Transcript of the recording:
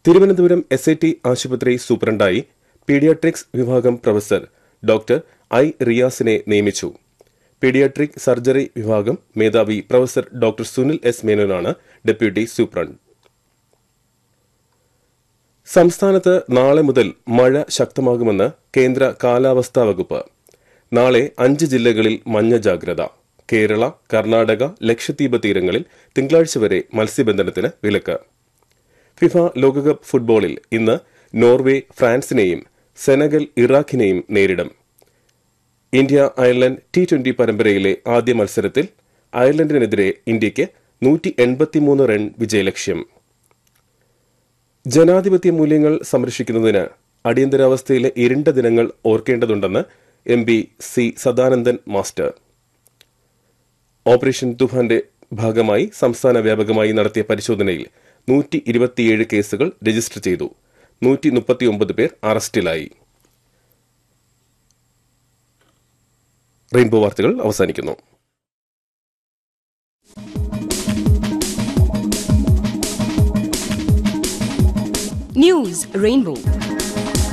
Thiruvananthapuram S I T ആശുപത്രി സൂപ്രണ്ടായി paediatrics വിഭാഗം പ്രൊഫസർ ഡോക്ടർ ഐ റിയാസിനെ നിയമിച്ചു പീഡിയാട്രിക് സർജറി വിഭാഗം മേധാവി പ്രൊഫസർ ഡോക്ടർ സുനിൽ എസ് മേനോനാണ് ഡെപ്യൂട്ടി സൂപ്രണ്ട് സംസ്ഥാനത്ത് നാളെ മുതൽ മഴ ശക്തമാകുമെന്ന് കേന്ദ്ര കാലാവസ്ഥാ വകുപ്പ് നാളെ അഞ്ച് ജില്ലകളിൽ മഞ്ഞ ജാഗ്രത കേരള കർണാടക ലക്ഷദ്വീപ് തീരങ്ങളിൽ തിങ്കളാഴ്ച വരെ മത്സ്യബന്ധനത്തിന് വിലക്ക് ഫിഫ ലോകകപ്പ് ഫുട്ബോളിൽ ഇന്ന് നോർവേ ഫ്രാൻസിനെയും സെനഗൽ ഇറാഖിനെയും നേരിടും ഇന്ത്യ അയർലൻഡ് ടി ട്വന്റി പരമ്പരയിലെ ആദ്യ മത്സരത്തിൽ അയർലൻഡിനെതിരെ ഇന്ത്യയ്ക്ക് നൂറ്റി എൺപത്തിമൂന്ന് റൺ വിജയലക്ഷ്യം ജനാധിപത്യ മൂല്യങ്ങൾ സംരക്ഷിക്കുന്നതിന് അടിയന്തരാവസ്ഥയിലെ ഇരുണ്ട ദിനങ്ങൾ ഓർക്കേണ്ടതുണ്ടെന്ന് M P C Sadanandan master operation തുഫാന്റെ ഭാഗമായി സംസ്ഥാന വ്യാപകമായി നടത്തിയ പരിശോധനയിൽ നൂറ്റി ഇരുപത്തിയേഴ് കേസുകൾ രജിസ്റ്റർ ചെയ്തു നൂറ്റി മുപ്പത്തിയൊമ്പത് പേർ അറസ്റ്റിലായി റെയിൻബോ വാർത്തകൾ അവസാനിക്കുന്നു News Rainbow.